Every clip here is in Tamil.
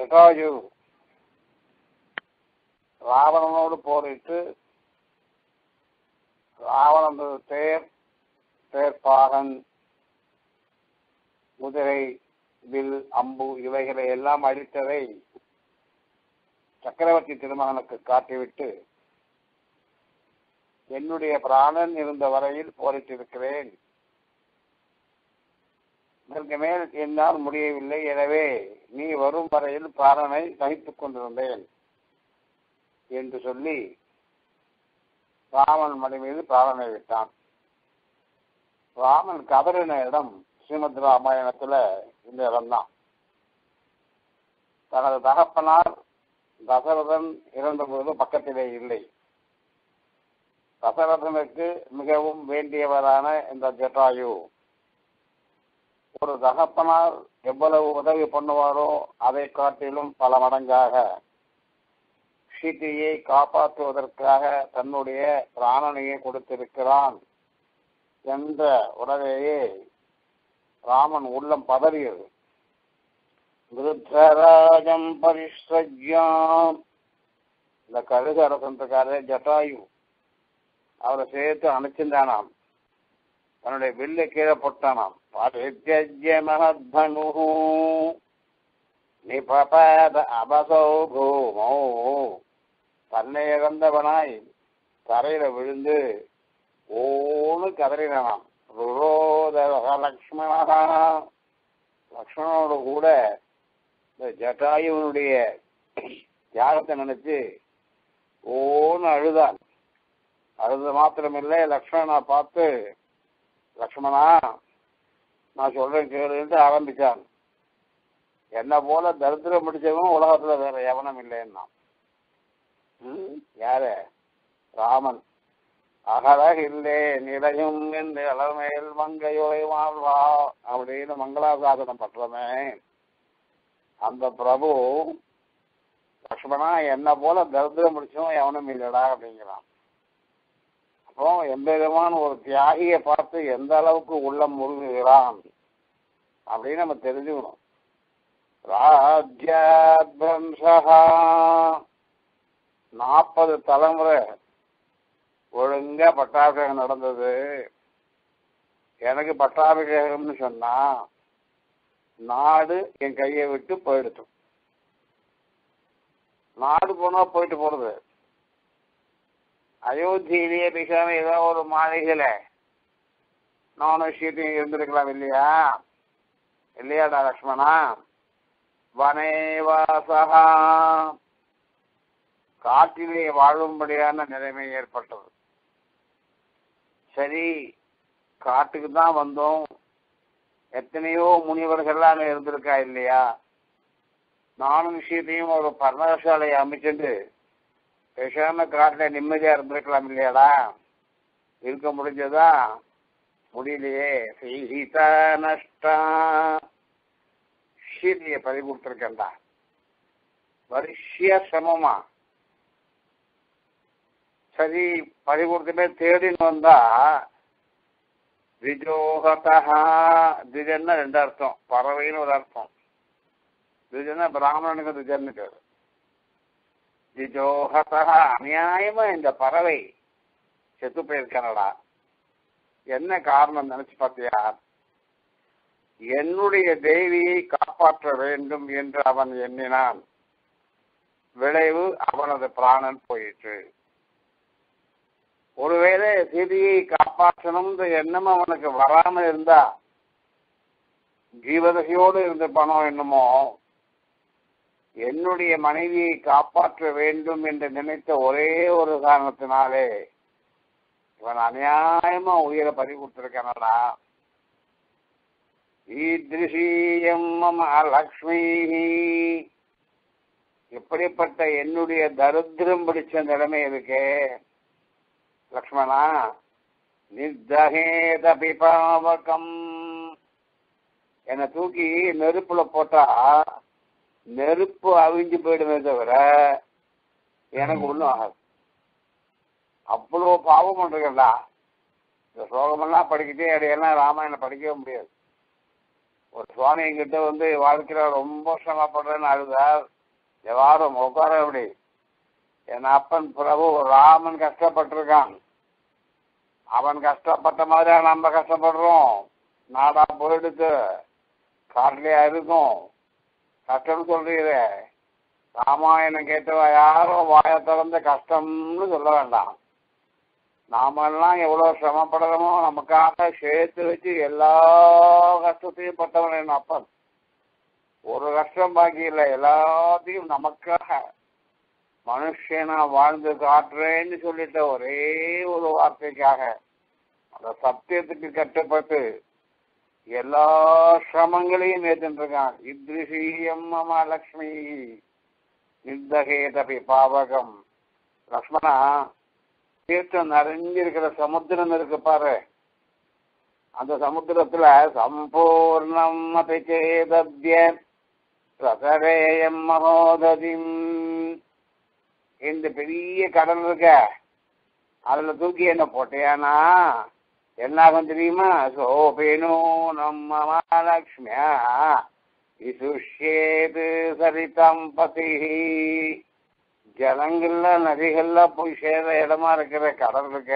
ஜட்டாயு ராவணனோடு போரிட்டு ராவணனது தேர் தேர்ப்பாகன் குதிரை வில் அம்பு இவைகளை எல்லாம் அழித்ததை சக்கரவர்த்தி திருமகனுக்கு காட்டிவிட்டு என்னுடைய பிராணன் இருந்த வரையில் போரிட்டிருக்கிறேன் இதற்கு மேல் என்னால் முடியவில்லை எனவே நீ வரும் வரையில் பிராணனை சகித்துக் கொண்டிருந்தேன் என்று சொல்லி ராமன் மடி மீது பிராணனை விட்டான் ராமன் கதறின இடம் ஸ்ரீமத் ராமாயணத்துல இந்த இடம்தான் தனது தகப்பனார் தசரதன் இறந்தபோது பக்கத்திலே இல்லை தசரதனுக்கு மிகவும் வேண்டியவரான இந்த ஜட்டாயு ஒரு தகப்பனார் எவ்வளவு உதவி பண்ணுவாரோ அதை காட்டிலும் பல மடங்காக சீதையை காப்பாற்றுவதற்காக தன்னுடைய பிராணனையை கொடுத்திருக்கிறான் என்ற உடனேயே ராமன் உள்ளம் பதறியது விருத்தராஜம் பரிசஜ்யாம் இந்த கழுகு அரசன்றக்காரே ஜட்டாயு அவரை சேர்த்து அணைச்சிருந்தானாம் தன்னுடைய வில்லை கீழே போட்டானாம் பரித்தியஜ்ய மகத்பனு நிபபத அபசௌ பூமோ தன்னை இழந்தவனாய் தரையில விழுந்து ஓன்னு கதறினானாம் ருரோத லக்ஷ்மணா லக்ஷ்மணனோடு கூட இந்த ஜட்டாயுவனுடைய தியாகத்தை நினைச்சு ஓன்னு அழுதான் அழுது மாத்திரமில்லை லக்ஷ்மணனை பார்த்து லக்ஷ்மணா நான் சொல்றேன் கேளுன்ட்டு ஆரம்பிச்சான் என்ன போல தரித்திரம் பிடிச்சவன் உலகத்துல வேற எவனும் இல்லைன்னா ம், யாரு ராமன் அகலக இல்லே நிலையும் என்று அலர்மேல் மங்கையோய் வாழ்வா அப்படின்னு மங்களாசாசனம் பண்றமே அந்த பிரபு லக்ஷ்மணா என்ன போல தரித்திரம் பிடிச்சவன் எவனும் இல்லடா அப்படிங்கிறான் அப்போ எம்பெருமான் ஒரு தியாகியை பார்த்து எந்த அளவுக்கு உள்ளம் முழுகுகிறான் அப்படின்னு நம்ம தெரிஞ்சுக்கணும் ராஜ்யாத்வம்சா நாற்பது தலைமுறை ஒழுங்கா பட்டாபிஷேகம் நடந்தது எனக்கு பட்டாபிஷேகம்னு சொன்னா நாடு என் கையை விட்டு போயிடுச்சு நாடு போனா போயிட்டு போறது அயோத்தியிலேயே பேசாம ஏதோ ஒரு மாளிகையில நானும் ஷீட்டையும் இருந்திருக்கலாம் இல்லையா இல்லையாடா லக்ஷ்மணா வனேவாசகா காட்டிலே வாழும்படியான நிலைமை ஏற்பட்டது சரி காட்டுக்கு தான் வந்தோம் எத்தனையோ முனிவர்கள்லாம் இருந்திருக்கா இல்லையா நானும் விஷயத்தையும் ஒரு பர்ணசாலையை அமைச்சுட்டு பேசாம காட்டுல நிம்மதியா இருந்திருக்கலாம் இல்லையாடா இருக்க முடிஞ்சதா முடியலையே சீதா நஷ்டா சீதையை பறி கொடுத்துருக்கேன்டா வருஷிய சிரமமா சரி பறி கொடுத்துமே தேடின்னு வந்தா திஜோகதா திஜன்னா ரெண்டு அர்த்தம் பறவைன்னு ஒரு அர்த்தம் திஜன்னா பிராமணனுக்கு திஜன்னு பேரு திஜோகதா அநியாயமா இந்த பறவை செத்து போயிருக்கானடா என்ன காரணம் நினைச்சு பார்த்தியா என்னுடைய தேவியை காப்பாற்ற வேண்டும் என்று அவன் எண்ணினான் விளைவு அவனது பிராணன் போயிற்று ஒருவேளை சீதையை காப்பாற்றணும்ன்ற எண்ணம் அவனுக்கு வராம இருந்தா ஜீவதகையோடு இருந்த பணம் என்னமோ என்னுடைய மனைவியை காப்பாற்ற வேண்டும் என்று நினைத்த ஒரே ஒரு காரணத்தினாலே இவன் அநியாயமா உயிரை பறி கொடுத்திருக்கானடா ஈத்ரிஷீயம் மம லக்ஷ்மி இப்படிப்பட்ட என்னுடைய தரித்திரம் பிடிச்ச நிலைமை இருக்கே லக்ஷ்மணா நிர்தகேத பிபாவகம் என்னை தூக்கி நெருப்புல போட்டா நெருப்பு அவிஞ்சு போயிடுமே தவிர எனக்கு ஒன்றும் ஆகாது அவ்வளோ பாவம் பண்றீங்களா இந்த ஸ்லோகமெல்லாம் படிக்கிட்டே இடையெல்லாம் ராமாயணம் படிக்கவே முடியாது ஒரு சுவாமி என்கிட்ட வந்து வாழ்க்கையில ரொம்ப சிரமப்படுறேன்னு அழுதார் எவ்வாறும் உட்கார எப்படி என் அப்பன் பிரபு ராமன் கஷ்டப்பட்டிருக்கான் அவன் கஷ்டப்பட்ட மாதிரியா நம்ம கஷ்டப்படுறோம் நாடா போயிடுத்து காட்டிலையா இருக்கும் கஷ்டம்னு சொல்றீரே ராமாயணம் கேட்டவ யாரும் வாயை திறந்த கஷ்டம்னு சொல்ல வேண்டாம் நாமெல்லாம் எவ்வளவு சிரமப்படுறோமோ நமக்காக சேர்த்து வச்சு எல்லா கஷ்டத்தையும் பட்டவன் என் அப்பன் ஒரு கஷ்டம் பாக்கி இல்லை எல்லாத்தையும் நமக்காக மனுஷனா வாழ்ந்து காட்டுறேன்னு சொல்லிட்ட ஒரே ஒரு வார்த்தைக்காக அந்த சத்தியத்துக்கு கட்டுப்பட்டு எல்லா சிரமங்களையும் ஏற்றுருக்கான் இத்ரிஷீயம் மம லக்ஷ்மி நிர்தகேதபி பாவகம் லக்ஷ்மணா தீர்த்தம் நிறைஞ்சிருக்கிற சமுத்திரம் இருக்கு பாரு அந்த சமுத்திரத்துல சம்பூர்ணம் அபிச்சேதத்ய பிரசரேயம் மகோததிம் இந்த பெரிய கடல் இருக்க அதுல தூக்கி என்ன போட்டியானா என்ன ஆகும் தெரியுமா சோபேனோ நம்ம மகாலட்சுமியா விசுஷேது சரிதம் பதி ஜலங்கள்ல நதிகள்ல போய் சேர இடமா இருக்கிற கடல் இருக்க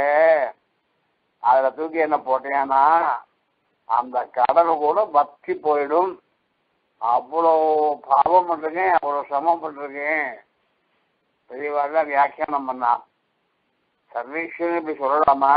அதுல தூக்கி என்ன போட்டியானா அந்த கடல் கூட பக்தி போயிடும் அவ்வளோ பாவம் பண்ணிருக்கேன் அவ்வளோ சிரமம் பண்ணிருக்கேன் பெரியவாள் வியாக்கியானம் பண்ணான் சர்வீஸ்வரன் இப்படி சொல்லலாமா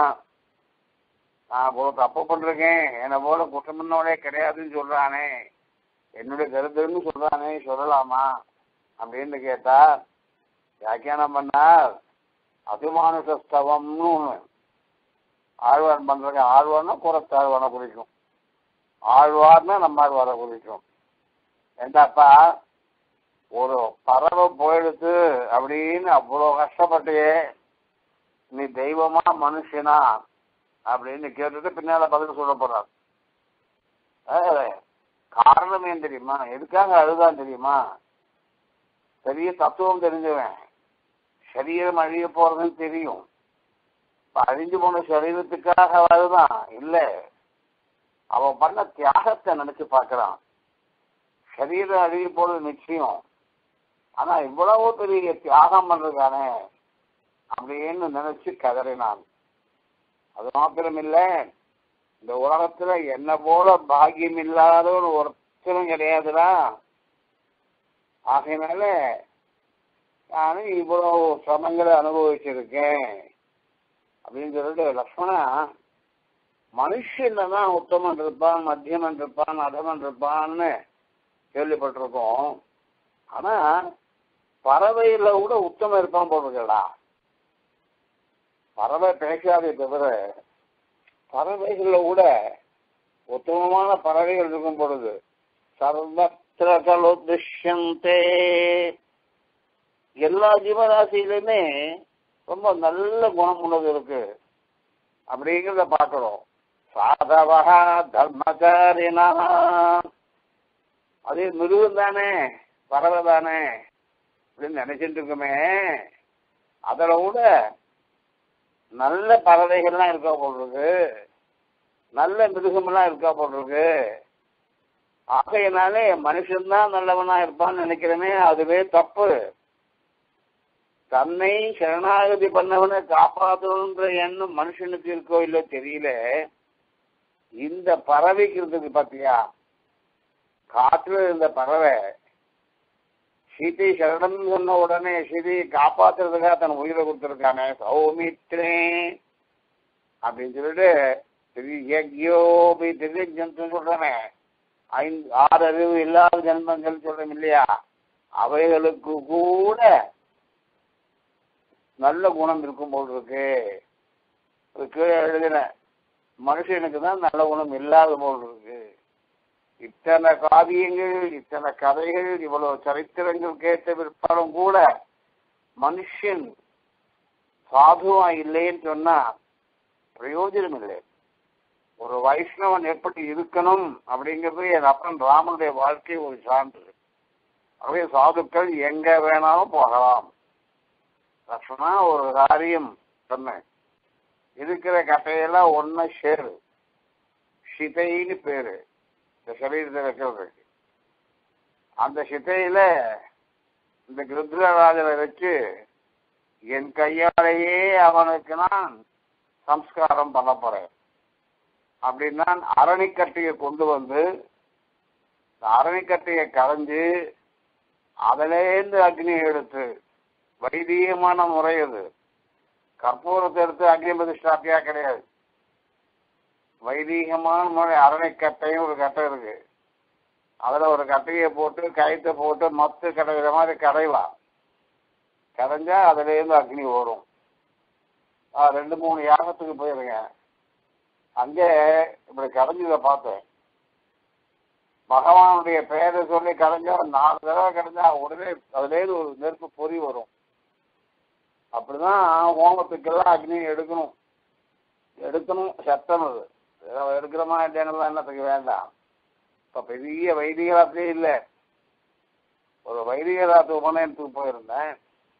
நான் அவ்வளோ தப்பு பண்ணிருக்கேன் என்னை போல குற்றம் பண்ணவனே கிடையாதுன்னு சொல்றானே என்னுடைய கருத்துன்னு சொல்றானே சொல்லலாமா அப்படின்னு கேட்டா வியாக்கியானம் பண்ணார் அபிமானுஷஸ்தவம்னு ஒன்று ஆழ்வார் பண்றாங்க ஆழ்வார்னா குரத்தாழ்வானை குறிக்கும் ஆழ்வார்னா நம்மாழ்வாரை குறிக்கும் ஏண்டாப்பா ஒரு பறவை போயிடுத்து அப்படின்னு அவ்வளோ கஷ்டப்பட்டியே நீ தெய்வமா மனுஷனா அப்படின்னு கேட்டுட்டு பின்னால பதில் சொல்ல போறார் அஹ், காரணம் ஏன் தெரியுமா எதுக்காக அழுதான் தெரியுமா பெரிய தத்துவம் தெரிஞ்சவன் சரீரம் அழிய போறதுன்னு தெரியும் இப்ப அழிஞ்சு போன சரீரத்துக்காக அழுதான் இல்ல அவன் பண்ண தியாகத்தை நினைச்சு பார்க்கறான் சரீரம் அழிய போறது நிச்சயம் ஆனா இவ்வளவு பெரிய தியாகம் பண்றதானே அப்படின்னு நினைச்சு கதறினான் அது மாத்திரம் இல்ல இந்த உலகத்துல என்ன போல பாக்கியம் இல்லாதவன் ஒருத்தரும் கிடையாதுடா ஆகையினால நானும் இவ்வளவு சிரமங்களை அனுபவிச்சிருக்கேன் அப்படின்னு சொல்லிட்டு லக்ஷ்மணா மனுஷன்ல தான் உத்தமன் இருப்பான் மத்தியமன் இருப்பான் அதமன் இருப்பான்னு கேள்விப்பட்டிருக்கோம் ஆனா பறவையில கூட உத்தமம் இருப்பான் போடுறா பறவை பேசாதே தவிர பறவைகள்ல கூட உத்தமமான பறவைகள் இருக்கும் பொழுது சர்வத்திர கலோ துஷ்யந்தே எல்லா ஜீவராசியிலுமே ரொம்ப நல்ல குணம் உள்ளது இருக்கு அப்படிங்கிறத பார்க்கிறோம் சாதவா தர்மச்சாரினா அது மிருகம் தானே பறவை தானே அப்படின்னு நினைச்சிட்டு இருக்குமே அதில் கூட நல்ல பறவைகள்லாம் இருக்கா போட்டிருக்கு நல்ல மிருகமெல்லாம் இருக்கா போட்டிருக்கு ஆகையினாலே மனுஷன்தான் நல்லவனா இருப்பான்னு நினைக்கிறேனே அதுவே தப்பு தன்னை சரணாகதி பண்ணவனை காப்பாற்றணுன்ற எண்ணம் மனுஷனுக்கு இருக்கோ இல்லோ தெரியல இந்த பறவைக்கு இருந்தது பாத்தியா காற்றுல இருந்த பறவை சீதை சரணம் சொன்ன உடனே சீதையை காப்பாத்துறதுக்காக தன் உயிரை கொடுத்துருக்கானே சௌமித்ரே அப்படின்னு சொல்லிட்டு திரியக்யோபி திரிய ஜந்து சொல்றமே ஐந்து ஆறு அறிவு இல்லாத ஜென்மங்கள் சொல்றோம் இல்லையா அவைகளுக்கு கூட நல்ல குணம் இருக்கும் போல் இருக்கு அது கீழே எழுதின மனுஷனுக்கு தான் நல்ல குணம் இல்லாத போல் இருக்கு இத்தனை காவியங்கள் இத்தனை கதைகள் இவ்வளவு சரித்திரங்கள் கேட்ட பிற்பாடும் கூட மனுஷன் சாதுவா இல்லைன்னு சொன்னா பிரயோஜனம் இல்லை ஒரு வைஷ்ணவன் எப்படி இருக்கணும் அப்படிங்கிறது என் அப்பன் ராமனுடைய வாழ்க்கை ஒரு சான்று ஆகவே சாதுக்கள் எங்க வேணாலும் போகலாம் லட்சணா ஒரு காரியம் சொன்னேன் இருக்கிற கட்டையெல்லாம் ஒன்ன சேரு சிதைன்னு பேரு இந்த சரீரத்தை வைக்கிறதுக்கு அந்த சிதையில இந்த கிருத்ரராஜனை வச்சு என் கையாலேயே அவனுக்கு நான் சம்ஸ்காரம் பண்ண போறேன் அப்படின்னா அரணிக்கட்டையை கொண்டு வந்து இந்த அரணிக்கட்டையை கரைஞ்சு அதிலேருந்து அக்னி எடுத்து வைதீகமான முறை அது கற்பூரத்தை எடுத்து அக்னி பிரதிஷ்டாப்பியா கிடையாது வைதீகமான முறை அரணைக்கட்டையும் ஒரு கட்டை இருக்கு அதுல ஒரு கட்டையை போட்டு கயிற்றை போட்டு மத்து கடைகிற மாதிரி கடையலாம் கடைஞ்சா அதுல இருந்து அக்னி வரும் நான் ரெண்டு மூணு யாகத்துக்கு போயிருக்கேன் அங்கே இப்படி கடைஞ்சதை பார்த்தேன் பகவானுடைய பெயரை சொல்லி கடைஞ்சா நாலு தடவை கடைஞ்சா உடனே அதுலேருந்து ஒரு நெருப்பு பொறி வரும் அப்படிதான் ஹோமத்துக்கெல்லாம் அக்னி எடுக்கணும் எடுக்கணும் சட்டம் அது ஏதோ எடுக்கிறோமா இல்லைன்னு என்னத்துக்கு வேண்டாம் இப்ப பெரிய வைதிகராத்திலே இல்லை ஒரு வைதிகராத்து உபநயனத்துக்கு போயிருந்தேன்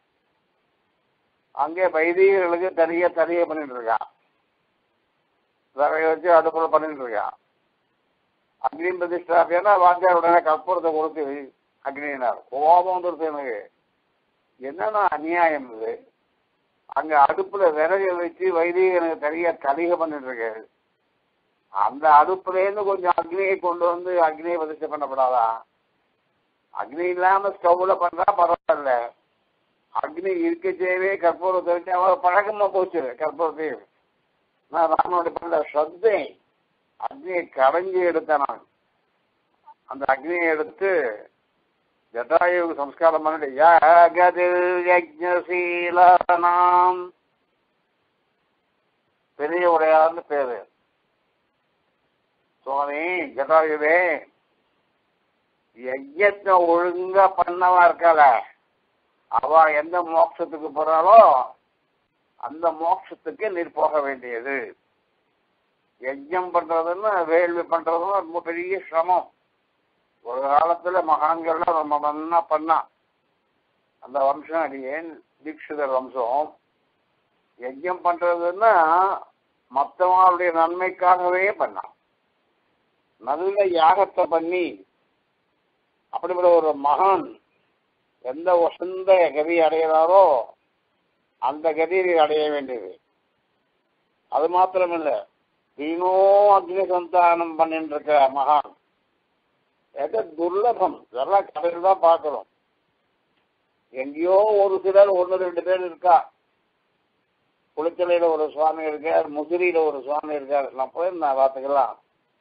அங்கே வைதிகர்களுக்கு தனியா தனியே பண்ணிட்டு இருக்கான் விறகு வச்சு அடுப்புல பண்ணிட்டு இருக்கான் அக்னி பிரதிஷ்டாபியா வாத்தியார் உடனே கற்பூரத்தை கொடுத்து அக்னியினார் கோபம் வந்துருது எனக்கு என்னன்னா அநியாயம் இது அங்க அடுப்புல விறகு வச்சு வைதிகனுக்கு தனியா தலிகை பண்ணிட்டு இருக்காரு அந்த அடுப்புலேருந்து கொஞ்சம் அக்னியை கொண்டு வந்து அக்னியை பிரதிஷ்டை பண்ணப்படாதா அக்னி இல்லாம ஸ்டவ்ல பண்றா பரவாயில்ல அக்னி இருக்கச்சேவே கற்பூரத்தை வச்சு அவன் பழக்கமா போச்சு கற்பூரத்தையும் நான் ராமனுடைய பண்ண ஸ்ரத்தை அக்னியை கரைஞ்சி எடுத்தேன் நான் அந்த அக்னியை எடுத்து ஜட்டாயுக்கு சம்ஸ்காரம் பண்ணிட்டு யாகதில் யஜ்ஞசீலனாம் பெரிய உடையார்னு பேரு சுவாமி ஜட்டாயுவே யஜ்யத்தை ஒழுங்கா பண்ணவா இருக்காள அவ எந்த மோட்சத்துக்கு போறாளோ அந்த மோட்சத்துக்கு நீர் போக வேண்டியது யஜ்யம் பண்றதுன்னு வேள்வி பண்றதுன்னு ரொம்ப பெரிய சிரமம் ஒரு காலத்துல மகான்கள்லாம் ரொம்ப நன்னா பண்ணான் அந்த வம்சம் அடியேன் தீட்சிதர் வம்சம் யஜ்யம் பண்றதுன்னா மற்றவங்களுடைய நன்மைக்காகவே பண்ணான் நல்ல யாகத்தை பண்ணி அப்படிப்பட்ட ஒரு மகான் எந்த வசந்த கதி அடைகிறாரோ அந்த கதியை அடைய வேண்டியது அது மாத்திரமில்ல தீனோ அக்னி சந்தானம் பண்ணிட்டு இருக்க மகான் எது துர்லபம் இதெல்லாம் கடையில் தான் பார்க்கிறோம் எங்கேயோ ஒரு சிலர் ஒன்று ரெண்டு பேர் இருக்கா குளித்தலையில ஒரு சுவாமி இருக்கார் முசிறியில ஒரு சுவாமி இருக்கார் நான் போயிருந்தேன் பார்த்துக்கலாம்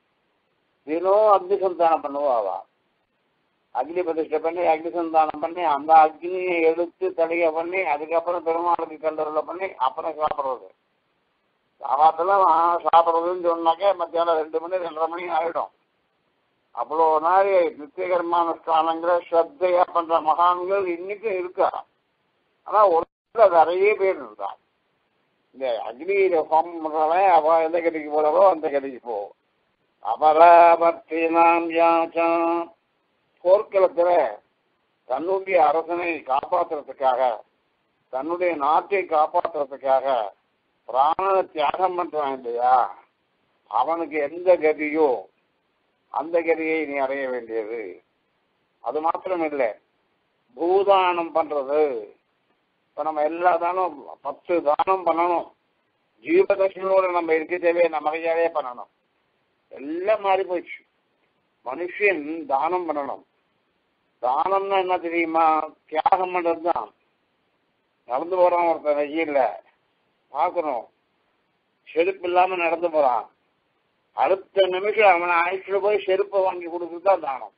தினம் அக்னி சந்தானம் பண்ணுவாவா அக்னி பிரதிஷ்டை பண்ணி அக்னி சந்தானம் பண்ணி அந்த அக்னியை எடுத்து தலிகை பண்ணி அதுக்கப்புறம் பெருமாளுக்கு கண்டறில பண்ணி அப்புறம் சாப்பிட்றது சாப்பாட்டெல்லாம் சாப்பிட்றதுன்னு சொன்னாக்க மத்தியானம் ரெண்டு மணி ரெண்டரை மணி ஆகிடும் அவ்வளோ நாள் நித்தியகர்மானுஷ்டானங்கிற ஸ்ரத்தையா பண்ற மகான்கள் இன்னைக்கும் இருக்கா ஆனா ஒரு நிறைய பேர் இருந்தா இந்த அக்னியில ஹோமம் பண்றவன் அவ எந்த கடைக்கு போறவோ அந்த கடைக்கு போ அபராபர்த்தினாம் யாச்சம் போர்க்களத்துல தன்னுடைய அரசனை காப்பாற்றுறதுக்காக தன்னுடைய நாட்டை காப்பாற்றுறதுக்காக பிராண தியாகம் பண்றான் இல்லையா அவனுக்கு எந்த கதியோ அந்த கதியை நீ அடைய வேண்டியது அது மாத்திரம் இல்லை பூதானம் பண்றது இப்ப நம்ம எல்லா தானம் பத்து தானம் பண்ணணும் ஜீவதட்சணோட நம்ம இருக்கவே நம்ம கையாலே பண்ணணும் எல்லாம் மாறி போச்சு மனுஷன் தானம் பண்ணணும் தானம்னா என்ன தெரியுமா தியாகம் பண்றது தான் நடந்து போறான் ஒருத்தன் வெயில்ல பார்க்கணும் செருப்பு இல்லாம நடந்து போறான் அடுத்த நிமிஷம் அவனை அழைச்சிட்டு போய் செருப்பை வாங்கி கொடுக்குறது தான் தானம்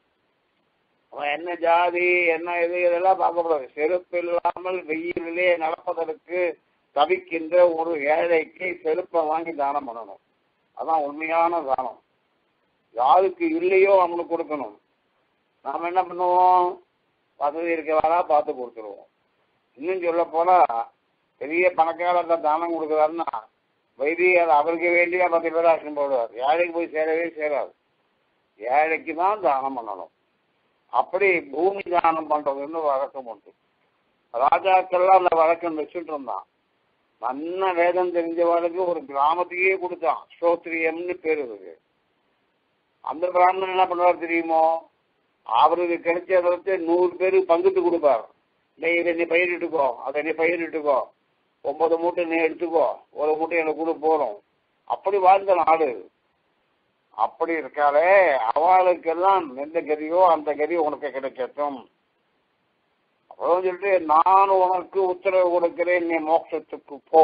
அவன் என்ன ஜாதி என்ன இது இதெல்லாம் பார்க்கக்கூடாது செருப்பு இல்லாமல் வெயிலிலே நடப்பதற்கு தவிக்கின்ற ஒரு ஏழைக்கு செருப்பை வாங்கி தானம் பண்ணணும் அதான் உண்மையான தானம் யாருக்கு இல்லையோ அவனுக்கு கொடுக்கணும் நாம் என்ன பண்ணுவோம் வசதி இருக்கவாரா பார்த்து கொடுத்துருவோம் இன்னும் சொல்ல போனா பெரிய பணக்காரர்கிட்ட தானம் கொடுக்குறாருன்னா வைத்தியர் அவருக்கு வேண்டிய பத்து பேர் ஆக்ஷன் போடுவார் ஏழைக்கு போய் சேரவே சேராது ஏழைக்கு தான் தானம் பண்ணணும் அப்படி பூமி தானம் பண்றதுன்னு வழக்கம் உண்டு ராஜாக்கள்லாம் அந்த வழக்கம் வச்சுட்டு இருந்தான் நல்ல வேதம் தெரிஞ்சவனுக்கு ஒரு கிராமத்தையே கொடுத்தான் ஸ்ரோத்ரியம்னு பேர் இருக்கு அந்த பிராமணன் என்ன பண்ணுவார் தெரியுமோ அவருக்கு கிடைச்சதை வச்சு நூறு பேருக்கு பங்கிட்டு கொடுப்பார் நீ இதை நீ பயிரிட்டுக்கோ அதை நீ பயிரிட்டுக்கோ ஒன்பது மூட்டை நீ எடுத்துக்கோ ஒரு மூட்டை எனக்கு கூட போறோம் அப்படி வாழ்ந்த நாடு அப்படி இருக்காளே அவளுக்கெல்லாம் எந்த கதியோ அந்த கதி உனக்கு கிடைக்கட்டும் அப்புறம் சொல்லிட்டு நான் உனக்கு உத்தரவு கொடுக்கிறேன் நீ மோட்சத்துக்கு போ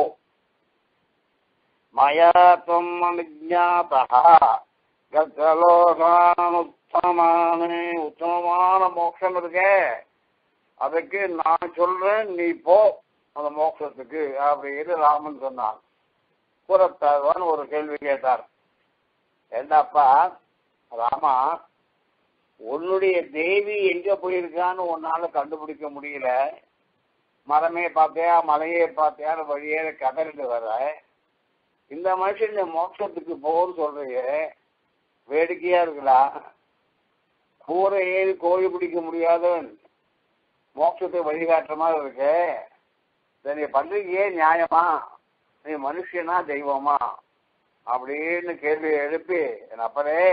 மயாத்தம் அனுஜாதா உத்தமமான உத்தமமான மோட்சம் இருக்கே அதுக்கு நான் சொல்றேன் நீ போ அந்த மோட்சத்துக்கு அப்படின்னு ராமன் சொன்னான் கூறத்தாழ்வான் ஒரு கேள்வி கேட்டார் என்னப்பா ராமா உன்னுடைய தேவி எங்க போயிருக்கான்னு உன்னால கண்டுபிடிக்க முடியல மரமே பார்த்தியா மலையே பார்த்தியான்னு வழியே கதறிட்டு வர இந்த மனுஷன் இந்த மோட்சத்துக்கு போன்னு சொல்றீங்க வேடிக்கையா இருக்கலாம் கூரை ஏறி கோழி பிடிக்க முடியாதவன் மோட்சத்துக்கு வழிகாட்டுற மாதிரி இருக்கு இதை நீ பண்றீங்க நியாயமா நீ மனுஷனா தெய்வமா அப்படின்னு கேள்வி எழுப்பி என் அப்பனே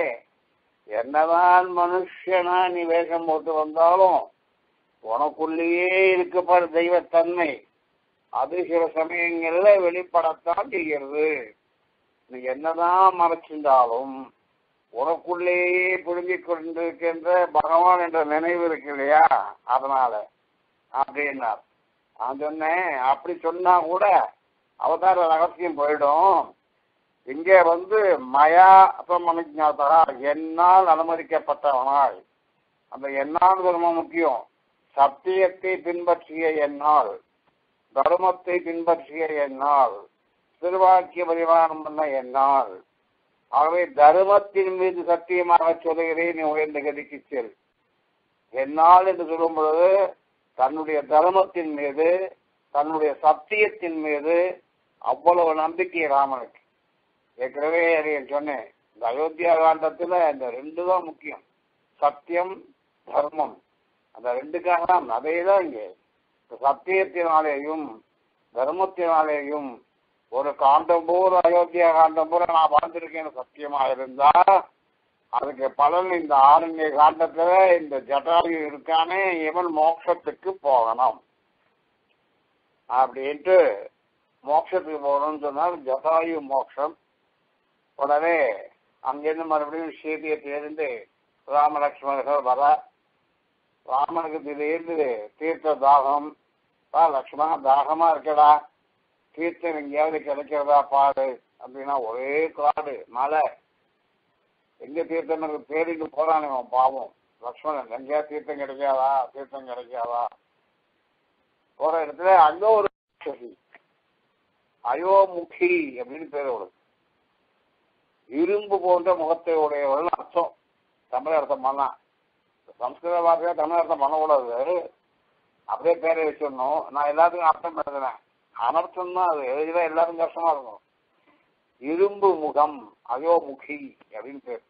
என்னதான் மனுஷனா நீ வேஷம் போட்டு வந்தாலும் உனக்குள்ளேயே இருக்கப்படுற தெய்வத்தன்மை அது சில சமயங்கள்ல வெளிப்படத்தான் செய்கிறது நீ என்னதான் மறைச்சிருந்தாலும் உனக்குள்ளேயே புழுங்கிக் கொண்டிருக்கின்ற பகவான் என்ற நினைவு இருக்கு இல்லையா அதனால அப்படின்னார் நான் சொன்னேன் அப்படி சொன்னா கூட அவதார ரகசியம் போயிடும் இங்கே வந்து மயா அசமனுஜாதா என்னால் அனுமதிக்கப்பட்டவனாய் அந்த என்னால் ரொம்ப முக்கியம் சத்தியத்தை பின்பற்றிய என்னால் தர்மத்தை பின்பற்றிய என்னால் திருவாக்கிய பரிமாணம் பண்ண என்னால் ஆகவே தர்மத்தின் மீது சத்தியமாக சொல்லுகிறேன் நீ உயர்ந்த கதிக்கு செல் என்னால் என்று சொல்லும் பொழுது தன்னுடைய தர்மத்தின் மீது தன்னுடைய சத்தியத்தின் மீது அவ்வளவு நம்பிக்கை ராமனுக்கு ஏற்கனவே நான் சொன்னேன் இந்த அயோத்தியா காண்டத்துல இந்த ரெண்டு தான் முக்கியம் சத்தியம் தர்மம் அந்த ரெண்டுக்காக தான் அதே தான் இங்கே சத்தியத்தினாலேயும் தர்மத்தினாலேயும் ஒரு காண்டம் பூரா அயோத்தியா காண்டம் பூரா நான் வாழ்ந்திருக்கேன்னு சத்தியமா இருந்தா அதுக்கு பலன் இந்த ஆரண்ய காண்டத்துல இந்த ஜட்டாயு இருக்கானே இவன் மோட்சத்துக்கு போகணும் அப்படின்ட்டு மோட்சத்துக்கு போகணும்னு சொன்னால் ஜட்டாயு மோட்சம் உடனே அங்கிருந்து மறுபடியும் சீதையை தெரிந்து ராமலட்சுமணர்கள் வர ராமனுக்கு திடீர்னு தீர்த்த தாகம் பா லக்ஷ்மணா தாகமா இருக்கடா தீர்த்தம் எங்கேயாவது கிடைக்கிறதா பாடு அப்படின்னா ஒரே காடு மலை எங்க தீர்த்தம் இருக்கு தேடிட்டு போறான் இவன் பாவம் லக்ஷ்மணன் எங்கேயா தீர்த்தம் கிடைக்காதா தீர்த்தம் கிடைக்காதா போற இடத்துல அங்க ஒரு ராட்சசி அயோமுகி அப்படின்னு பேர் அவளுக்கு இரும்பு போன்ற முகத்தை உடையவள் அர்த்தம் தமிழ் அர்த்தம் பண்ணலாம் சம்ஸ்கிருத வார்த்தையா தமிழ் அர்த்தம் பண்ணக்கூடாது அப்படியே பேரை வச்சிடணும் நான் எல்லாத்துக்கும் அர்த்தம் எழுதுனேன் அனர்த்தம் தான் அது எழுதினா எல்லாருக்கும் கஷ்டமா இருக்கும் இரும்பு முகம் அயோமுகி அப்படின்னு பேர்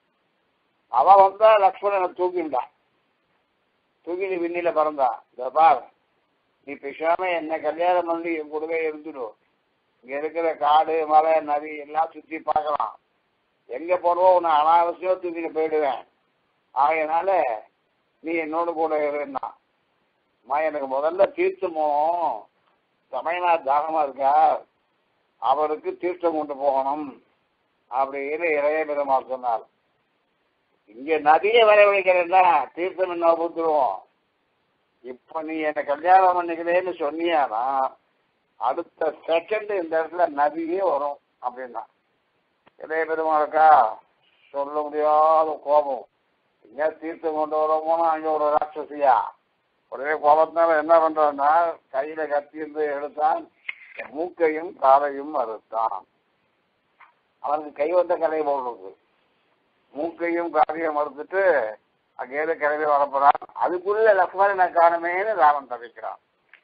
அவ வந்தா லக்ஷ்மணனை தூக்கிண்டா தூக்கிட்டு விண்ணில பறந்தா இந்த பார் நீ பேசாம என்ன கல்யாணம் பண்ணி என் கூடவே இருந்துடும் இங்க இருக்கிற காடு மலை நதி எல்லாம் சுத்தி பார்க்கலாம் எங்க போறவோ உன்னை அனாவசியம் தூக்கிட்டு போயிடுவேன் ஆகையினால நீ என்னோட கூட இருந்தா அம்மா எனக்கு முதல்ல தீர்த்தமோ தமிழ்நாடு தாகமா இருக்கா அவருக்கு தீர்த்தம் கொண்டு போகணும் அப்படின்னு இளைய பெருமாள் சொன்னார் இங்க நதியை வரவழைக்கிறேன்னா தீர்த்தம் என்ன ஊத்துருவோம் இப்ப நீ என்ன கல்யாணம் பண்ணிக்கிறேன்னு சொன்னியானா அடுத்த செகண்ட் இந்த இடத்துல நதியே வரும் அப்படின்னா இளைய பெருமாளுக்கா சொல்ல முடியாத கோபம் எங்க தீர்த்தம் கொண்டு வரமோனா அங்க ஒரு ராட்சசியா ஒரே கோபத்தினால என்ன பண்றான்னா கையில கத்தி இருந்து எடுத்தான் மூக்கையும் காலையும் அறுத்தான் அவனுக்கு கை வந்த கலை போடுறது மூக்கையும் காலையும் மறுத்துட்டு அங்கேயிருந்து கிளம்பி வரப்போறான் அதுக்குள்ள லக்ஷ்மணனை காணுமேனு ராமன் தவிக்கிறான்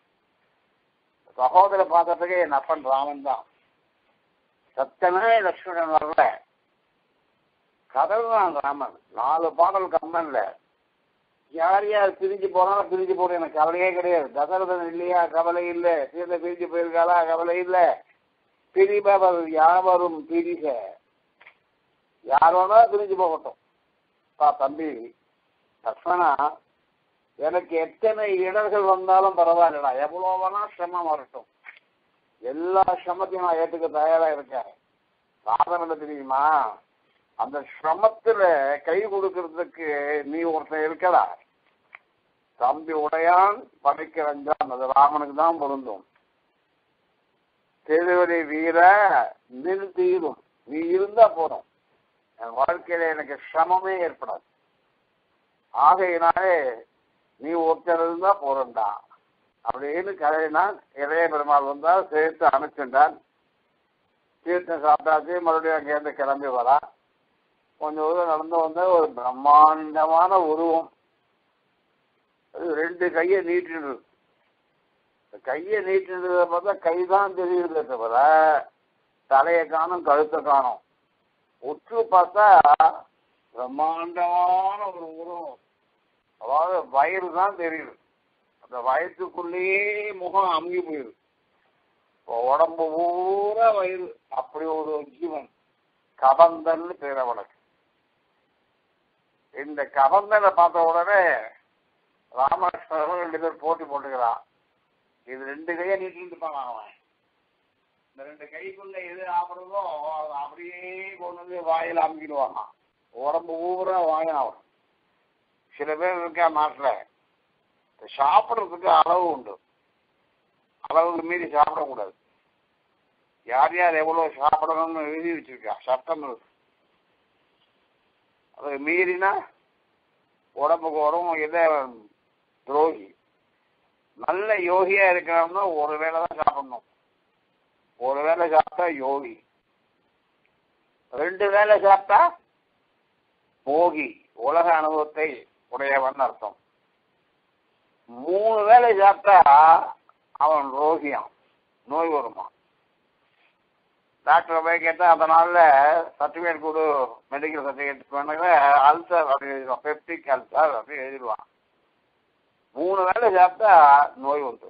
சகோதர பாத்திரத்துக்கு என் அப்பன் ராமன் தான் சத்தமே லக்ஷ்மணன் வரல கதல்தான் ராமன் நாலு பாடல் கம்மன்ல யார் யார் பிரிஞ்சு போனாலும் பிரிஞ்சு போட எனக்கு கவலையே கிடையாது தசரதன் இல்லையா கவலை இல்லை சீதை பிரிஞ்சு போயிருக்காளா கவலை இல்லை பிரிபவர் யாவரும் பிரிக யாரோட பிரிஞ்சு போகட்டும் பா தம்பி லக்ஷ்மணா எனக்கு எத்தனை இடர்கள் வந்தாலும் பரவாயில்லடா எவ்வளவு வேணா சிரமம் வரட்டும் எல்லா சிரமத்தையும் நான் ஏத்துக்க தயாரா இருக்கேன் காரணம் என்ன தெரியுமா அந்த சிரமத்துல கை கொடுக்கறதுக்கு நீ ஒருத்தன் இருக்கடா தம்பி உடையான் படைக்கிறஞ்சான் அது ராமனுக்கு தான் பொருந்தும் திருவடி வீர நில் தீரும் நீ இருந்தா போதும் என் வாழ்க்கையில எனக்கு சிரமமே ஏற்படாது ஆகையினாலே நீ ஒருத்தர் இருந்தா போறண்டா அப்படின்னு கதையினான் இளைய பெருமாள் வந்தால் சேர்த்து அனுப்பிச்சுட்டான் தீர்த்தம் சாப்பிட்டாச்சு மறுபடியும் அங்கேருந்து கிளம்பி வரா கொஞ்சம் தூரம் நடந்து வந்த ஒரு பிரம்மாண்டமான உருவம் அது ரெண்டு கையை நீட்டிடுது கையை நீட்டினதை பார்த்தா கை தான் தெரியுதே தவிர தலையை காணும் கழுத்தை காணும் உற்று பார்த்தா பிரம்மாண்டமான ஒரு உருவம் அதாவது வயிறு தான் தெரியுது அந்த வயசுக்குள்ளேயே முகம் அமுங்கி போயிடுது இப்போ உடம்பு பூரா வயிறு அப்படி ஒரு ஜீவன் கபந்தன்னு பேர் அவனுக்கு இந்த கபந்தனை பார்த்த உடனே ராமகிருஷ்ணன் ரெண்டு பேர் போட்டி போட்டுக்கிறான் இது ரெண்டு கையை நீட்டிட்டு இருப்பான் அவன் இந்த ரெண்டு கைக்குள்ள எது ஆப்படுறதோ அதை அப்படியே கொண்டு வந்து வாயில் அமுக்கிடுவாங்க உடம்பு பூரா வாயம் ஆகும் சில பேர் இருக்கா நாட்டில் சாப்பிட்றதுக்கு அளவு உண்டு அளவுக்கு மீறி சாப்பிடக்கூடாது யார் யார் எவ்வளோ சாப்பிடணும்னு எழுதி வச்சிருக்கா சட்டம் இருக்கு அது மீறினா உடம்புக்கு வரும் இதை துரோகி நல்ல யோகியா இருக்கணும்னா ஒரு வேளை தான் சாப்பிடணும் ஒரு வேளை சாப்பிட்டா யோகி ரெண்டு வேளை சாப்பிட்டா போகி உலக அனுபவத்தை உடையவன் அர்த்தம் மூணு வேளை சாப்பிட்டா அவன் ரோகியான் நோய் வருமா டாக்டர் போய் கேட்டா அதனால சர்டிஃபிகேட் கொடு மெடிக்கல் சர்டிஃபிகேட் பண்ண அல்சர் அப்படி எழுதிடுவான் பெப்டிக் அல்சர் அப்படி எழுதிடுவான் மூணு வேளை சாப்பிட்டா நோய் வந்து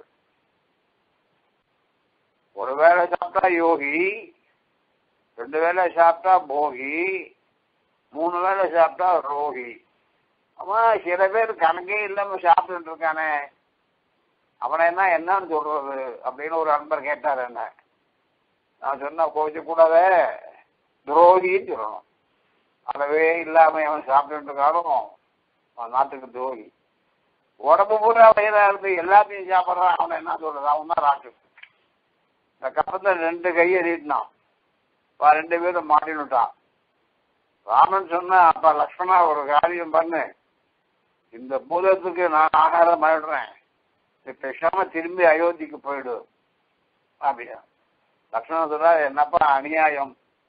ஒரு வேளை சாப்பிட்டா யோகி ரெண்டு வேளை சாப்பிட்டா போகி மூணு வேளை சாப்பிட்டா ரோகி அவன் சில பேர் கணக்கே இல்லாம சாப்பிட்டுட்டு இருக்கானே அவனை என்ன என்னன்னு சொல்றது அப்படின்னு ஒரு அன்பர் கேட்டார் என்ன நான் சொன்னா கோவிச்ச கூடாதே துரோகின்னு சொல்லணும் அளவே இல்லாம அவன் சாப்பிட்டுட்டு இருக்கானோ அவன் நாட்டுக்கு துரோகி உடம்பு பூரா வயிறா இருந்து எல்லாத்தையும் சாப்பிட்றான் அவனை என்ன சொல்றது அவன் தான் ராட்சஸ் இந்த கப்பத்தில் ரெண்டு கையை நீட்டினான் அப்ப ரெண்டு பேரும் மாட்டினுட்டான் ராமன் சொன்னா அப்ப லக்ஷ்மணா ஒரு காரியம் பண்ணு இந்த பூதத்துக்கு நான் ஆகாரம் பண்ணிடுறேன் நீ பேசாம திரும்பி அயோத்திக்கு போயிடு அப்படியா லக்ஷ்மணன் சொல்றா என்னப்பா அநியாயம்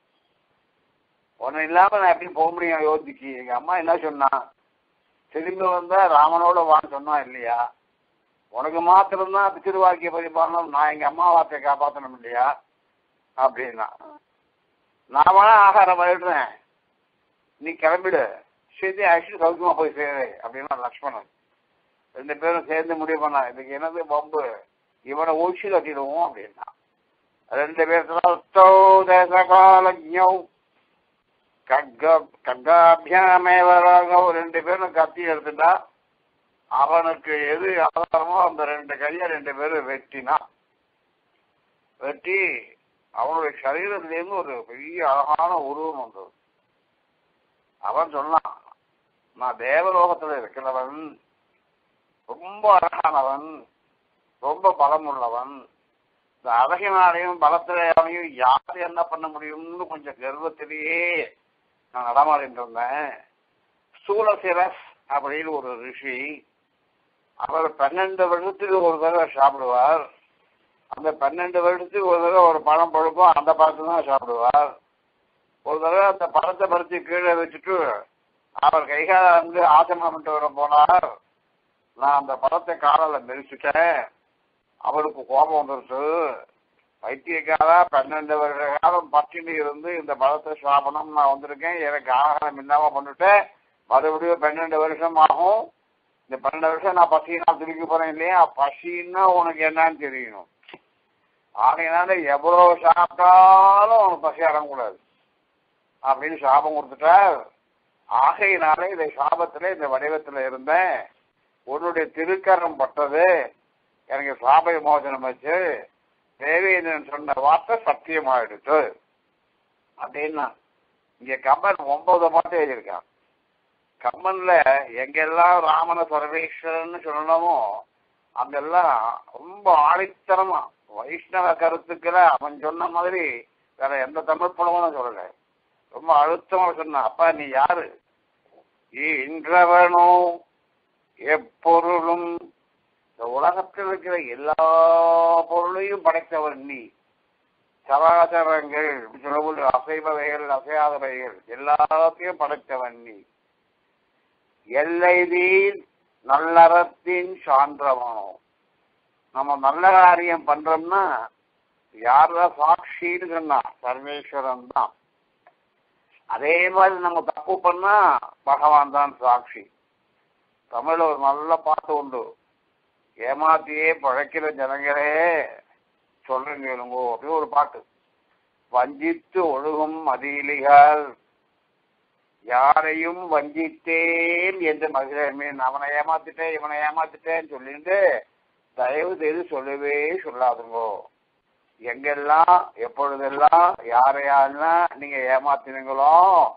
ஒன்னும் இல்லாம நான் எப்படி போக முடியும் அயோத்திக்கு எங்க அம்மா என்ன சொன்னா திரும்பி வந்தா ராமனோட வான்னு சொன்னா இல்லையா உனக்கு மாத்திரம்தான் திருவாக்கிய பதிப்பாளம் நான் எங்க அம்மா வார்த்தையை காப்பாற்றணும் இல்லையா அப்படின்னா நான் வேணா ஆகாரம் பண்ணிடுறேன் நீ கிளம்பிடு சரி ஆக்சுவலி சௌக்கியமா போய் சேரு அப்படின்னா லக்ஷ்மணன் ரெண்டு பேரும் சேர்ந்து முடிவு பண்ணா இதுக்கு என்னது பம்பு இவனை ஒழிச்சு கட்டிடுவோம் அப்படின்னா ரெண்டு பேர்த்தோ தேசகாலஜோ கக்க கக்காபியாமேவராக ரெண்டு பேரும் கத்தி எடுத்துட்டா அவனுக்கு எது ஆதாரமோ அந்த ரெண்டு கையை ரெண்டு பேரும் வெட்டினா வெட்டி அவனுடைய சரீரத்திலேருந்து ஒரு பெரிய அழகான உருவம் வந்தது அவன் சொன்னான் நான் தேவலோகத்துல இருக்கிறவன் ரொம்ப அழகானவன் ரொம்ப பலம் உள்ளவன் இந்த அழகினாலையும் பலத்திலையும் யார் என்ன பண்ண முடியும்னு கொஞ்சம் கர்வத்திலேயே நான் நடமாடிட்டு இருந்தேன் சூலசிரஸ் அப்படின்னு ஒரு ரிஷி அவர் பன்னெண்டு வருடத்துக்கு ஒரு தடவை சாப்பிடுவார் அந்த பன்னெண்டு வருடத்துக்கு ஒரு தடவை ஒரு பழம் பழுக்கும் அந்த பழத்தை தான் சாப்பிடுவார் ஒரு தடவை அந்த பழத்தை பறித்து கீழே வச்சுட்டு அவர் கைகால வந்து ஆசனம் பண்ணிட்டு வர போனார் நான் அந்த பழத்தை காலில் மெரிச்சுட்டேன் அவருக்கு கோபம் வந்துருச்சு வைத்தியக்காரா பன்னெண்டு வருட காலம் பட்டினி இருந்து இந்த பழத்தை சாப்பிடணும் நான் வந்திருக்கேன் எனக்கு ஆகாரம் இல்லாம பண்ணிட்டேன் மறுபடியும் பன்னெண்டு வருஷம் ஆகும் இந்த பன்னெண்டு வருஷம் நான் பசினா திருப்பி போறேன் இல்லையா பசின்னா உனக்கு என்னன்னு தெரியணும் ஆகையினால எவ்வளவு சாப்பிட்டாலும் உனக்கு பசி அடங்கக்கூடாது அப்படின்னு சாபம் கொடுத்துட்டார் ஆகையினாலே இந்த சாபத்துல இந்த வடிவத்துல இருந்தேன் உன்னுடைய திருக்கரம் பட்டது எனக்கு சாப விமோசனம் வச்சு தேவேந்திரன் சொன்ன வார்த்தை சத்தியமாயிடுச்சு அப்படின்னா இங்க கம்பன் ஒன்பது பாட்டு எழுதியிருக்கான் கம்பன்ல எங்கெல்லாம் ராமன சர்வேஸ்வரன் சொல்லணுமோ அங்கெல்லாம் ரொம்ப ஆழித்தனமா வைஷ்ணவ கருத்துக்களை அவன் சொன்ன மாதிரி வேற எந்த தமிழ் படமும் சொல்லல ரொம்ப அழுத்தமா சொன்னான் அப்பா நீ யாரு இன்றவனோ எப்பொருளும் இந்த உலகத்தில் இருக்கிற எல்லா பொருளையும் படைத்தவன் நீ சராசரங்கள் சொல்லக்கூடிய அசைவவைகள் அசையாதவைகள் எல்லாத்தையும் படைத்தவன் நீ எல்லை நீர் நல்லறத்தின் சான்றவனோ நம்ம நல்ல காரியம் பண்றோம்னா யார்தான் சாட்சின்னு சொன்னா சர்வேஸ்வரன் தான் அதே மாதிரி நம்ம தப்பு பண்ணா பகவான் தான் சாட்சி தமிழ்ல ஒரு நல்ல பாட்டு உண்டு ஏமாத்தியே பழைக்கிற ஜனங்களே சொல்றேன் கேளுங்கோ அப்படின்னு ஒரு பாட்டு வஞ்சித்து ஒழுகும் மதியிலிகள் யாரையும் வஞ்சித்தேன் என்று மகிழமீன் அவனை ஏமாத்திட்டேன் இவனை ஏமாத்திட்டேன்னு சொல்லிட்டு தயவு செய்து சொல்லவே சொல்லாதுங்கோ எங்கெல்லாம் எப்பொழுதெல்லாம் யாரையாருன்னா நீங்க ஏமாத்தினீங்களோ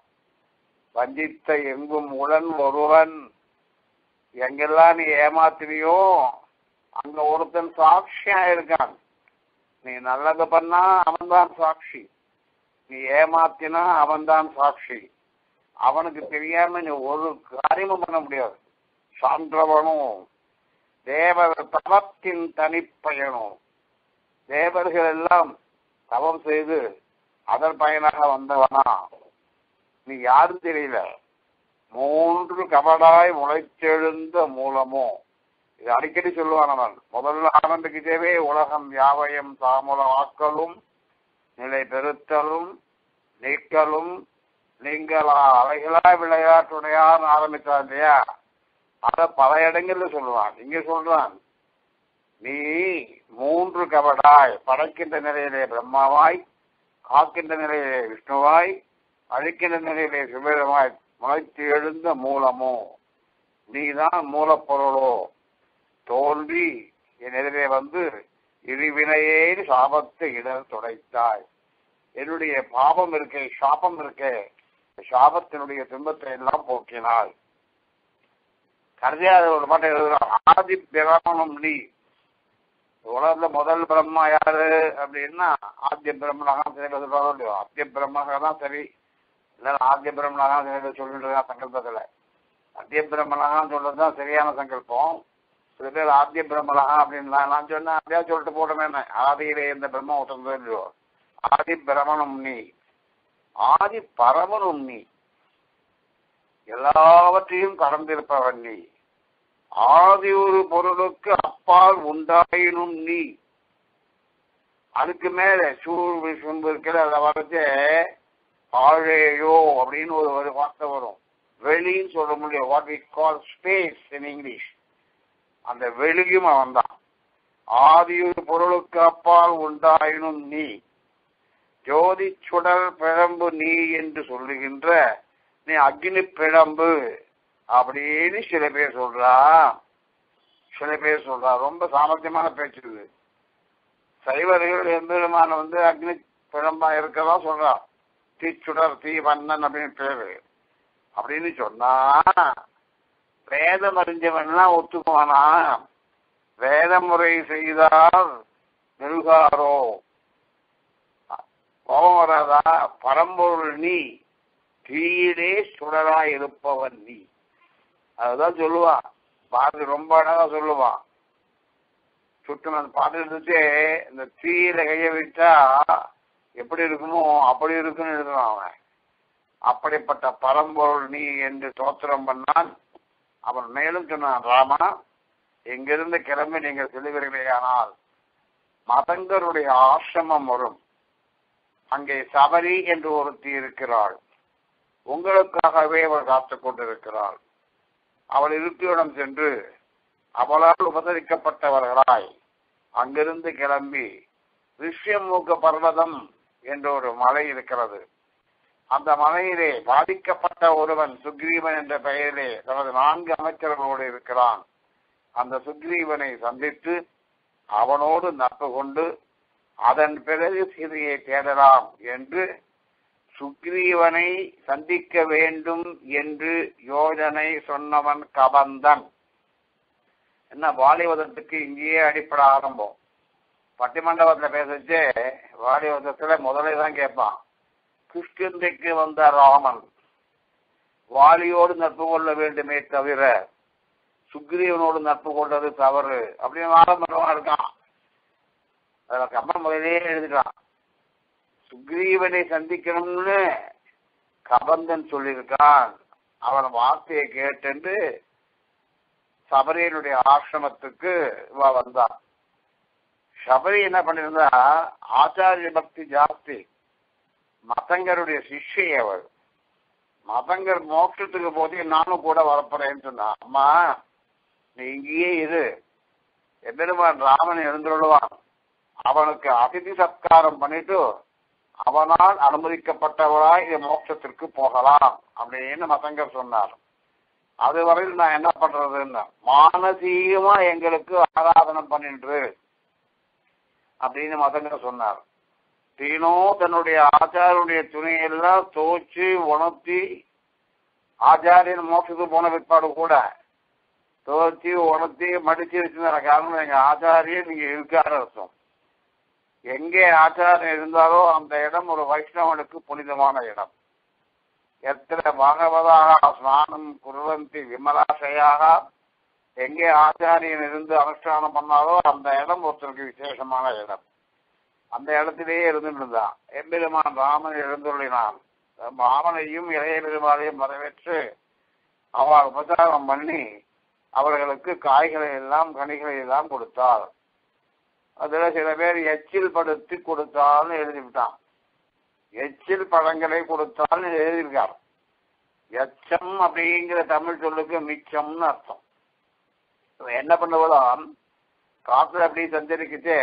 வஞ்சித்த எங்கும் உடன் ஒருவன் எங்கெல்லாம் நீ ஏமாத்தினியோ அங்க ஒருத்தன் சாட்சியா இருக்கான் நீ நல்லது பண்ணா அவன்தான் சாட்சி நீ ஏமாத்தினா அவன்தான் சாட்சி அவனுக்கு தெரியாம நீ ஒரு காரியமும் பண்ண முடியாது சான்றவனும் தேவர் தவத்தின் தனிப்பயனும் தேவர்கள் எல்லாம் தவம் செய்து அதன் பயனாக வந்தவனா நீ யாரும் தெரியல மூன்று கபடாய் முளைச்செழுந்த மூலமோ இது அடிக்கடி சொல்லுவான் அவன் முதல்ல ஆனந்துக்கு தேவை உலகம் யாவையும் தாமுல வாக்களும் நிலை பெருத்தலும் நீக்கலும் நீங்களா அலைகளா விளையாட்டுடையான்னு ஆரம்பித்தான் இல்லையா அத பல இடங்கள்ல சொல்லுவான் இங்க சொல்றான் நீ மூன்று கபடாய் படைக்கின்ற நிலையிலே பிரம்மாவாய் காக்கின்ற நிலையிலே விஷ்ணுவாய் அழிக்கின்ற நிலையிலே சிவருமாய் முளைத்து எழுந்த மூலமோ நீதான் மூலப்பொருளோ தோன்றி என் எதிரே வந்து இருவினையே சாபத்தை இடர் துடைத்தாய் என்னுடைய பாபம் இருக்கே சாபம் இருக்கே சாபத்தினுடைய துன்பத்தை எல்லாம் போக்கினாள் கடைசியாக ஒரு பாட்டை எழுதுறான் ஆதி பிரமணம் நீ உலகத்துல முதல் பிரம்மா யாரு அப்படின்னா ஆத்திய பிரம்மனாக சில பேர் சொல்றாங்க இல்லையோ ஆத்திய பிரம்மனாக தான் சரி இல்லைன்னா ஆத்திய பிரம்மனாக சில பேர் சொல்லிட்டு இருக்கான் சங்கல்பத்துல ஆத்திய பிரம்மனாக சொல்றதுதான் சரியான சங்கல்பம் சில பேர் ஆத்திய பிரம்மனாக அப்படின்னு நான் சொன்னேன் அப்படியே சொல்லிட்டு போட்டோமே ஆதியிலே இந்த பிரம்ம ஒருத்தன் இல்லையோ ஆதி பிரமணம் நீ ஆதி பரமனும் நீ எல்லாவற்றையும் கடந்திருப்பவன் நீ ஆதி ஒரு பொருளுக்கு அப்பால் உண்டாயினும் நீ அதுக்கு மேல சூழ் சும்பு இருக்கிற அதை வரைச்சு ஆழேயோ அப்படின்னு ஒரு ஒரு வார்த்தை வரும் வெளின்னு சொல்ல முடியும் what we call space in English அந்த வெளியும் அவன் தான் ஆதி ஒரு பொருளுக்கு அப்பால் உண்டாயினும் நீ ஜோதி சுடர் பிழம்பு நீ என்று சொல்லுகின்ற நீ அக்னி பிழம்பு அப்படின்னு சில பேர் சொல்றா சில பேர் சொல்றா ரொம்ப சாமர்த்தியமான பேச்சு இது சைவர்கள் எம்பெருமான வந்து அக்னி பிழம்பா இருக்கதா சொல்றா தீச்சுடர் தீ வண்ணன் அப்படின்னு பேரு அப்படின்னு சொன்னா வேதம் அறிஞ்சவன்லாம் ஒத்துக்குவானா வேத முறை செய்தால் நெல்காரோ கோபம் வராதா பரம்பொருள் நீ தீயிலே சுடரா இருப்பவன் நீ அதுதான் சொல்லுவான் பாரதி ரொம்ப அழகா சொல்லுவான் சுட்டு அந்த பாட்டு இருந்துட்டு இந்த தீயில கைய விட்டா எப்படி இருக்குமோ அப்படி இருக்குன்னு எழுதுறான் அவன் அப்படிப்பட்ட பரம்பொருள் நீ என்று தோத்திரம் பண்ணான் அவன் மேலும் சொன்னான் ராமா எங்கிருந்து கிளம்பி நீங்கள் செல்லுவீர்களேயானால் மதங்கருடைய ஆசிரமம் வரும் அங்கே சபரி என்று ஒருத்தி இருக்கிறாள் உங்களுக்காகவே அவள் காத்துக் கொண்டிருக்கிறாள் அவள் இருப்பிடம் சென்று அவளால் உபசரிக்கப்பட்டவர்களாய் அங்கிருந்து கிளம்பி ரிஷ்யமூக்க பர்வதம் என்ற ஒரு மலை இருக்கிறது அந்த மலையிலே பாதிக்கப்பட்ட ஒருவன் சுக்ரீவன் என்ற பெயரிலே தனது நான்கு அமைச்சர்களோடு இருக்கிறான் அந்த சுக்ரீவனை சந்தித்து அவனோடு நட்பு கொண்டு அதன் பிறகு சீதையை தேடலாம் என்று சுக்ரீவனை சந்திக்க வேண்டும் என்று யோஜனை சொன்னவன் கபந்தன் என்ன வாலிவதத்துக்கு இங்கேயே அடிப்படை ஆரம்பம் பட்டிமண்டபத்துல பேசிச்சு வாலிவதத்துல முதலே தான் கேட்பான் கிருஷ்ணந்தைக்கு வந்த ராமன் வாலியோடு நட்பு கொள்ள வேண்டுமே தவிர சுக்ரீவனோடு நட்பு கொண்டது தவறு அப்படின்னு ஆரம்பமா இருக்கான் அதுல கம்மன் முதலே எழுதிட்டான் சுக்ரீவனை சந்திக்கணும்னு கபந்தன் சொல்லியிருக்கான் அவன் வார்த்தையை கேட்டு சபரியனுடைய ஆசிரமத்துக்கு இவ வந்தான் சபரி என்ன பண்ணிருந்தா ஆச்சாரிய பக்தி ஜாஸ்தி மதங்கருடைய சிஷ்யை அவள் மதங்கர் மோட்சத்துக்கு போது நானும் கூட வரப்போறேன்னு சொன்னா அம்மா நீ இங்கேயே இரு எம்பெருமான் ராமன் எழுந்துள்ளுவான் அவனுக்கு அதிதி சத்காரம் பண்ணிட்டு அவனால் அனுமதிக்கப்பட்டவராய் இந்த மோட்சத்திற்கு போகலாம் அப்படின்னு மதங்கர் சொன்னார் அதுவரையில் நான் என்ன பண்றதுன்னா மானசீகமா எங்களுக்கு ஆராதனம் பண்ணின்று அப்படின்னு மதங்கர் சொன்னார் தீனோ தன்னுடைய ஆச்சாரியனுடைய துணையெல்லாம் துவச்சு உணர்த்தி ஆச்சாரியன் மோட்சத்துக்கு போன பிற்பாடு கூட துவச்சி உணர்த்தி மடிச்சு வச்சிருந்த காரணம் எங்க ஆச்சாரியன் இங்க இருக்காரு அர்த்தம் எங்கே ஆச்சாரம் இருந்தாலோ அந்த இடம் ஒரு வைஷ்ணவனுக்கு புனிதமான இடம் எத்தனை பாகவதாக ஸ்நானம் குருவந்தி விமலாசையாக எங்கே ஆச்சாரியன் இருந்து அனுஷ்டானம் பண்ணாலோ அந்த இடம் ஒருத்தருக்கு விசேஷமான இடம் அந்த இடத்திலேயே இருந்துட்டு இருந்தான் எம்பெருமான் ராமன் எழுந்துள்ளினான் ராமனையும் இளைய பெருமாளையும் வரவேற்று அவள் உபச்சாரம் பண்ணி அவர்களுக்கு காய்களை எல்லாம் கனிகளை எல்லாம் கொடுத்தார் அதுல சில பேர் எச்சில் படுத்தி கொடுத்தால்னு எழுதிவிட்டான் எச்சில் பழங்களை கொடுத்தால்னு எழுதியிருக்கார் எச்சம் அப்படிங்கிற தமிழ் சொல்லுக்கு மிச்சம்னு அர்த்தம் என்ன பண்ணுவதாம் காத்துல அப்படி சஞ்சரிக்கிட்டே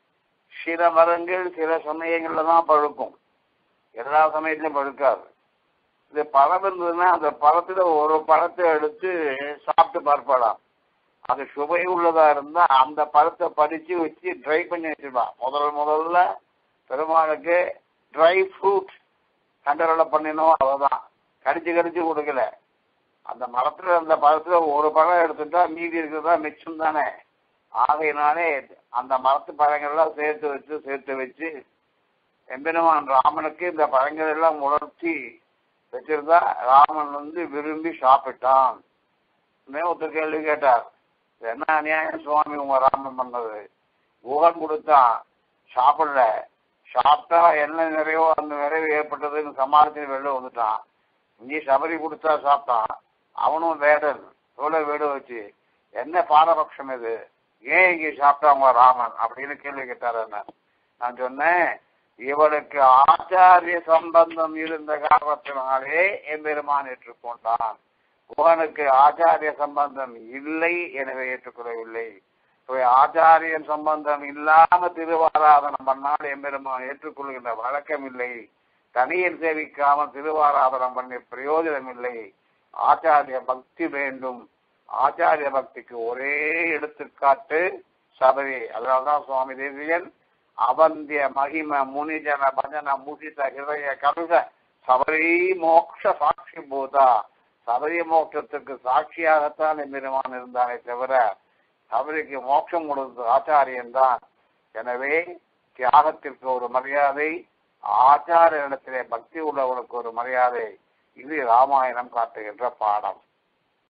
சில மரங்கள் சில சமயங்கள்ல தான் பழுக்கும் எல்லா சமயத்திலும் பழுக்காது இது பழம் இருந்ததுன்னா அந்த பழத்துல ஒரு பழத்தை எடுத்து சாப்பிட்டு பார்ப்பாளாம் அது சுவை உள்ளதா இருந்தா அந்த பழத்தை பறிச்சு வச்சு ட்ரை பண்ணி வச்சிருப்பான் முதல் முதல்ல பெருமாளுக்கு ட்ரை ஃப்ரூட் கண்டரோல பண்ணினோம் அவ்வளவுதான் கடிச்சு கடிச்சு கொடுக்கல அந்த மரத்துல அந்த பழத்துல ஒரு பழம் எடுத்துட்டா மீதி இருக்கிறதா மிச்சம் தானே ஆகையினாலே அந்த மரத்து பழங்கள்லாம் சேர்த்து வச்சு சேர்த்து வச்சு எம்பெருமான் ராமனுக்கு இந்த பழங்கள் எல்லாம் உணர்த்தி வச்சிருந்தா ராமன் வந்து விரும்பி சாப்பிட்டான் ஒருத்தர் கேள்வி கேட்டார் என்ன அநியாயம் சுவாமி உங்க ராமன் பண்ணது குகன் கொடுத்தான் சாப்பிடல சாப்பிட்டா என்ன நிறைவோ அந்த நிறைவு ஏற்பட்டதுன்னு சமாளிச்சு வெளில வந்துட்டான் இங்கே சபரி கொடுத்தா சாப்பிட்டான் அவனும் வேடன் எவ்வளவு வீடு வச்சு என்ன பாரபட்சம் இது ஏன் இங்கே சாப்பிட்டாங்க ராமன் அப்படின்னு கேள்வி கேட்டார் என்ன நான் சொன்னேன் இவளுக்கு ஆச்சாரிய சம்பந்தம் இருந்த காரணத்தினாலே எம்பெருமான் ஏற்றுக்கொண்டான் குகனுக்கு ஆச்சாரிய சம்பந்தம் இல்லை எனவே ஏற்றுக்கொள்ளவில்லை ஆச்சாரியன் சம்பந்தம் இல்லாம திருவாராதனம் பண்ணால் எம்பெருமான் ஏற்றுக்கொள்கின்ற வழக்கம் இல்லை தனியில் சேவிக்காமல் திருவாராதனம் பண்ணி பிரயோஜனம் இல்லை ஆச்சாரிய பக்தி வேண்டும் ஆச்சாரிய பக்திக்கு ஒரே எடுத்துக்காட்டு சபரி அதனால்தான் சுவாமி தேசியன் அவந்திய மகிம முனிஜன பஜன முதித ஹிருதய கருத சபரி மோக்ஷ சாட்சி பூதா சபரி மோட்சத்துக்கு சாட்சியாகத்தான் எம்பெருமான் இருந்தானே தவிர சபரிக்கு மோட்சம் கொடுத்தது ஆச்சாரியன் தான் எனவே தியாகத்திற்கு ஒரு மரியாதை ஆச்சார இடத்திலே பக்தி உள்ளவர்களுக்கு ஒரு மரியாதை இது ராமாயணம் காட்டுகின்ற பாடம்